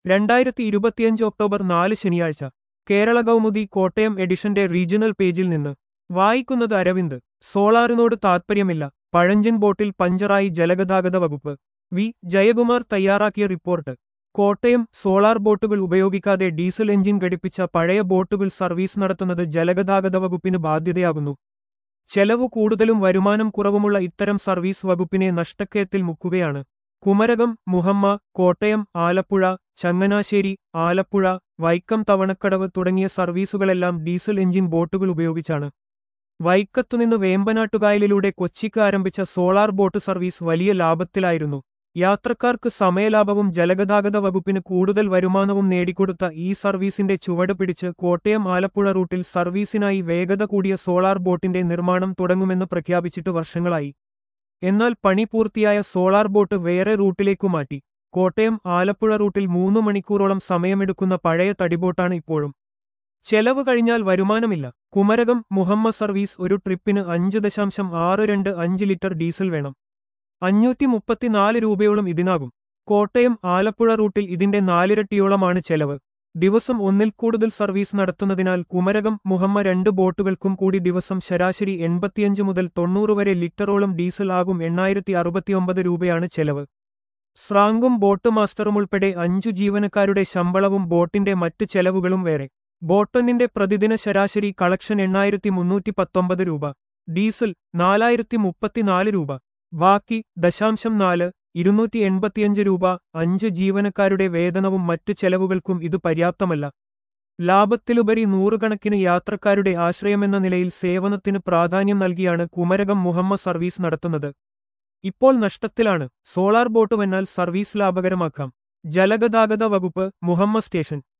രണ്ടായിരത്തി ഇരുപത്തിയഞ്ച് ഒക്ടോബർ നാല് ശനിയാഴ്ച കേരള കൗമുദി കോട്ടയം എഡിഷന്റെ റീജിയണൽ പേജിൽ നിന്ന് വായിക്കുന്നത് അരവിന്ദ് സോളാറിനോട് താത്പര്യമില്ല പഴഞ്ചൻ ബോട്ടിൽ പഞ്ചറായി ജലഗതാഗത വകുപ്പ് വി ജയകുമാർ തയ്യാറാക്കിയ റിപ്പോർട്ട് കോട്ടയം സോളാർ ബോട്ടുകൾ ഉപയോഗിക്കാതെ ഡീസൽ എഞ്ചിൻ ഘടിപ്പിച്ച പഴയ ബോട്ടുകൾ സർവീസ് നടത്തുന്നത് ജലഗതാഗത വകുപ്പിന് ബാധ്യതയാകുന്നു ചെലവ് കൂടുതലും വരുമാനം കുറവുമുള്ള ഇത്തരം സർവീസ് വകുപ്പിനെ നഷ്ടക്കയത്തിൽ മുക്കുകയാണ് കുമരകം മുഹമ്മ കോട്ടയം ആലപ്പുഴ ചങ്ങനാശ്ശേരി ആലപ്പുഴ വൈക്കം തവണക്കടവ് തുടങ്ങിയ സർവീസുകളെല്ലാം ഡീസൽ എഞ്ചിൻ ബോട്ടുകൾ ഉപയോഗിച്ചാണ് വൈക്കത്തുനിന്ന് വേമ്പനാട്ടുകായലിലൂടെ കൊച്ചിക്ക് ആരംഭിച്ച സോളാർ ബോട്ട് സർവീസ് വലിയ ലാഭത്തിലായിരുന്നു യാത്രക്കാർക്ക് സമയലാഭവും ജലഗതാഗത വകുപ്പിന് കൂടുതൽ വരുമാനവും നേടിക്കൊടുത്ത ഈ സർവീസിന്റെ ചുവട് പിടിച്ച് കോട്ടയം ആലപ്പുഴ റൂട്ടിൽ സർവീസിനായി വേഗത കൂടിയ സോളാർ ബോട്ടിന്റെ നിർമ്മാണം തുടങ്ങുമെന്ന് പ്രഖ്യാപിച്ചിട്ട് വർഷങ്ങളായി എന്നാൽ പണി പൂർത്തിയായ സോളാർ ബോട്ട് വേറെ റൂട്ടിലേക്കു മാറ്റി കോട്ടയം ആലപ്പുഴ റൂട്ടിൽ മൂന്നു മണിക്കൂറോളം സമയമെടുക്കുന്ന പഴയ തടിബോട്ടാണ് ഇപ്പോഴും ചെലവ് കഴിഞ്ഞാൽ വരുമാനമില്ല കുമരകം മുഹമ്മദ് സർവീസ് ഒരു ട്രിപ്പിന് അഞ്ച് ദശാംശം ആറ് രണ്ട് അഞ്ച് ലിറ്റർ ഡീസൽ വേണം അഞ്ഞൂറ്റി മുപ്പത്തിനാല് രൂപയോളം ഇതിനാകും കോട്ടയം ആലപ്പുഴ റൂട്ടിൽ ഇതിന്റെ നാലിരട്ടിയോളമാണ് ചെലവ് ദിവസം ഒന്നിൽ കൂടുതൽ സർവീസ് നടത്തുന്നതിനാൽ കുമരകം മുഹമ്മ രണ്ട് ബോട്ടുകൾക്കും കൂടി ദിവസം ശരാശരി എൺപത്തിയഞ്ച് മുതൽ തൊണ്ണൂറ് വരെ ലിറ്ററോളം ഡീസൽ ആകും എണ്ണായിരത്തി അറുപത്തിയൊമ്പത് രൂപയാണ് ചെലവ് സ്രാങ്കും ബോട്ട് മാസ്റ്ററും ഉൾപ്പെടെ അഞ്ചു ജീവനക്കാരുടെ ശമ്പളവും ബോട്ടിന്റെ മറ്റ് ചെലവുകളും വേറെ ബോട്ടൊന്നിന്റെ പ്രതിദിന ശരാശരി കളക്ഷൻ എണ്ണായിരത്തി മുന്നൂറ്റി പത്തൊമ്പത് രൂപ ഡീസൽ നാലായിരത്തി മുപ്പത്തിനാല് രൂപ ബാക്കി ദശാംശം നാല് ഇരുന്നൂറ്റി എൺപത്തിയഞ്ച് രൂപ അഞ്ച് ജീവനക്കാരുടെ വേതനവും മറ്റു ചെലവുകൾക്കും ഇത് പര്യാപ്തമല്ല ലാഭത്തിലുപരി നൂറുകണക്കിന് യാത്രക്കാരുടെ ആശ്രയമെന്ന നിലയിൽ സേവനത്തിന് പ്രാധാന്യം നൽകിയാണ് കുമരകം മുഹമ്മദ് സർവീസ് നടത്തുന്നത് ഇപ്പോൾ നഷ്ടത്തിലാണ് സോളാർ ബോട്ട് വന്നാൽ സർവീസ് ലാഭകരമാക്കാം ജലഗതാഗത വകുപ്പ് മുഹമ്മദ് സ്റ്റേഷൻ